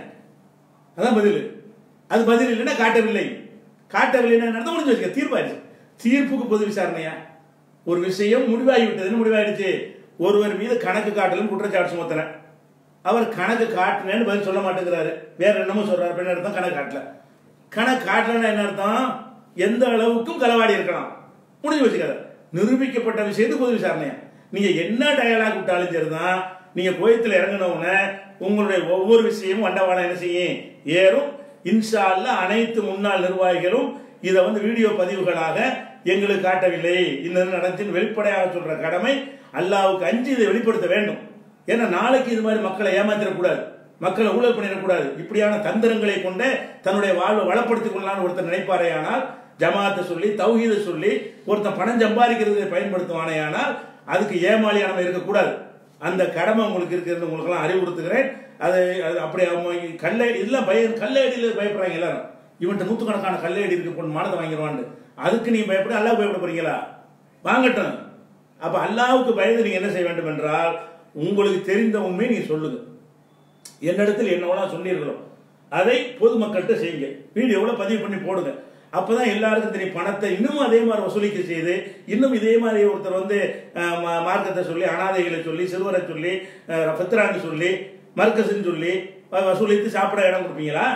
அதான் பதில் அது பதில் இல்லைன்னா காட்டவில்லை காட்டவில்லைன்னா நடந்து முடிஞ்சு வச்சுக்க தீர்ப்பாயிருச்சு தீர்ப்புக்கு பொது விசாரணையா ஒரு விஷயம் முடிவாகி விட்டதுன்னு முடிவாயிடுச்சு ஒருவர் மீது கணக்கு காட்டலன்னு குற்றச்சாட்டு சுமத்தினேன் அவர் கணக்கு காட்டினேன்னு பதில் சொல்ல மாட்டேங்கிறாரு வேற என்னமோ சொல்றாரு அப்ப என்ன அர்த்தம் கணக்கு காட்டல கணக்கு காட்டலன்னா என்ன அர்த்தம் எந்த அளவுக்கும் களவாடி இருக்கலாம் முடிஞ்சு வச்சுக்காத நிரூபிக்கப்பட்ட விஷயத்துக்கு பொது விசாரணையா நீங்க என்ன டயலாக் விட்டாலும் சரிதான் நீங்க கோயத்தில் இறங்கின உடனே உங்களுடைய ஒவ்வொரு விஷயமும் வண்டவாளம் என்ன செய்யும் ஏறும் இன்ஷா அல்லாஹ் அனைத்து முன்னாள் நிர்வாகிகளும் இதை வந்து வீடியோ பதிவுகளாக எங்களுக்கு காட்டவில்லை இந்த நடத்தின் வெளிப்படையாக சொல்ற கடமை அல்லாவுக்கு அஞ்சு இதை வெளிப்படுத்த வேண்டும் ஏன்னா நாளைக்கு இது மாதிரி மக்களை ஏமாத்திடக்கூடாது மக்களை ஊழல் பண்ணிடக்கூடாது இப்படியான தந்திரங்களை கொண்டு தன்னுடைய வாழ்வை வளப்படுத்திக் கொள்ளலாம்னு ஒருத்தர் நினைப்பாரே ஆனால் ஜமாத்தை சொல்லி தௌஹீதை சொல்லி ஒருத்தன் பணம் சம்பாதிக்கிறதை பயன்படுத்துவானே ஆனால் அதுக்கு ஏமாளியா நம்ம இருக்கக்கூடாது அந்த கடமை உங்களுக்கு இருக்கிறது உங்களுக்கெல்லாம் அறிவுறுத்துகிறேன் அது அது அப்படி அவங்க கல்லை இதெல்லாம் பய கல்லேடியில் பயப்படுறாங்க எல்லாரும் இவன்ட்ட நூற்றுக்கணக்கான கல்லேடி இருக்கு பொண்ணு மானத்தை வாங்கிடுவான்னு அதுக்கு நீ பயப்பட அல்லாஹ் பயப்பட போறீங்களா வாங்கட்டும் அப்ப அல்லாஹ்வுக்கு பயந்து நீங்க என்ன செய்ய வேண்டும் என்றால் உங்களுக்கு தெரிந்த உண்மையை நீங்க சொல்லுங்க என்னிடத்தில் என்னவெல்லாம் சொன்னீர்களோ அதை பொதுமக்கள்கிட்ட செய்யுங்க வீடியோவில் பதிவு பண்ணி போடுங்க அப்பதான் எல்லாருக்கும் தெரியும் பணத்தை இன்னும் அதே மாதிரி வசூலிக்க செய்து இன்னும் இதே மாதிரி ஒருத்தர் வந்து அஹ், மா- மார்க்கத்தை சொல்லி அனாதைகளை சொல்லி சிறுவரை சொல்லி அஹ், ஃபித்ரான்னு சொல்லி மர்க்கஸ்ன்னு சொல்லி வ- வசூலித்து சாப்பிட இடம் கொடுப்பீங்களா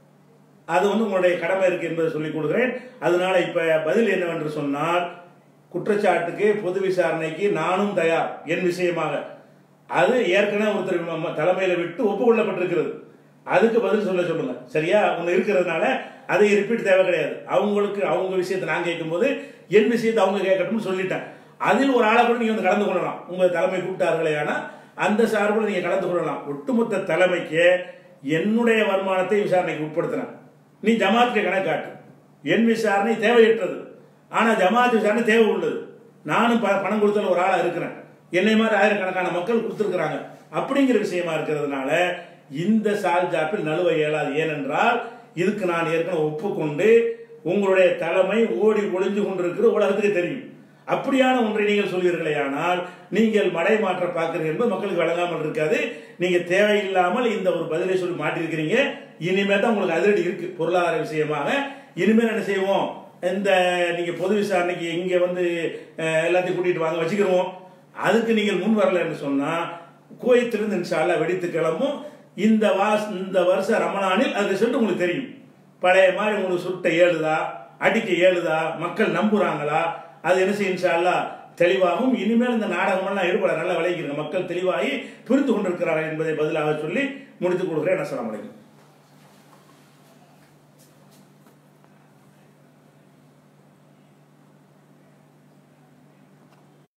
அது வந்து உங்களுடைய கடமை இருக்கு என்பதை சொல்லிக் கொடுக்கிறேன் அதனால இப்ப பதில் என்னவென்று சொன்னால் குற்றச்சாட்டுக்கு பொது விசாரணைக்கு நானும் தயார் என் விஷயமாக அது ஏற்கனவே ஒருத்தர் ம- தலைமையில விட்டு ஒப்புக்கொள்ளப்பட்டிருக்கிறது அதுக்கு பதில் சொல்ல சொல்லுங்க சரியா ஒன்று இருக்கிறதுனால அதை ரிப்பீட் தேவை கிடையாது அவங்களுக்கு அவங்க விஷயத்தை நான் கேட்கும்போது என் விஷயத்தை அவங்க கேட்கட்டும்னு சொல்லிட்டேன் அதில் ஒரு ஆளை கூட நீங்க வந்து கலந்து கொள்ளலாம் உங்க தலைமை கூப்பிட்டார்களே ஆனால் அந்த சார்பில் நீங்க கலந்து கொள்ளலாம் ஒட்டுமொத்த தலைமைக்கு என்னுடைய வருமானத்தை விசாரணைக்கு உட்படுத்தினேன் நீ ஜமாத்துக்கு கணக்காட்டு என் விசாரணை தேவையற்றது ஆனா ஜமாத் விசாரணை தேவை உள்ளது நானும் ப- பணம் கொடுத்தல ஒரு ஆளா இருக்கிறேன் என்னை மாதிரி ஆயிரக்கணக்கான மக்கள் கொடுத்துருக்குறாங்க அப்படிங்கிற விஷயமா இருக்கிறதுனால இந்த சால் ஜாப்பில் நழுவ இயலாது ஏனென்றால் இதுக்கு நான் ஏற்கனவே ஒப்புக்கொண்டு உங்களுடைய தலைமை ஓடி ஒளிஞ்சு கொண்டிருக்கிற உலகத்துக்கு தெரியும் அப்படியான ஒன்றை நீங்கள் சொல்வீர்களே ஆனால் நீங்கள் மடை மாற்ற பார்க்கிறீர்கள் என்பது மக்களுக்கு வழங்காமல் இருக்காது நீங்க தேவையில்லாமல் இந்த ஒரு பதிலை சொல்லி மாட்டிருக்கிறீங்க இனிமேல் தான் உங்களுக்கு அதிரடி இருக்கு பொருளாதார விஷயமாக இனிமேல் என்ன செய்வோம் இந்த நீங்க பொது விசாரணைக்கு இங்க வந்து அஹ், எல்லாத்தையும் கூட்டிட்டு வாங்க வச்சுக்கிறோம் அதுக்கு நீங்கள் முன் வரலன்னு சொன்னா குவைத்திலிருந்து இன்ஷால்லா வெடித்து கிளம்பும் இந்த வாஸ் இந்த வருஷ ரமணானில் அது ரிசல்ட் உங்களுக்கு தெரியும் பழைய மாதிரி உங்களுக்கு சுட்ட ஏழுதா அடிக்க ஏழுதா மக்கள் நம்புறாங்களா அது என்ன செய்யும் இன்ஷால்லா தெளிவாகும் இனிமேல் இந்த நாடகமெல்லாம் ஈடுபட நல்லா விளைவிக்கிறங்க மக்கள் தெளிவாகி புரிந்து கொண்டிருக்கிறார்கள் என்பதை பதிலாக சொல்லி முடித்துக் கொடுக்கிறேன் அஸ்ஸலாமு அலைக்கும்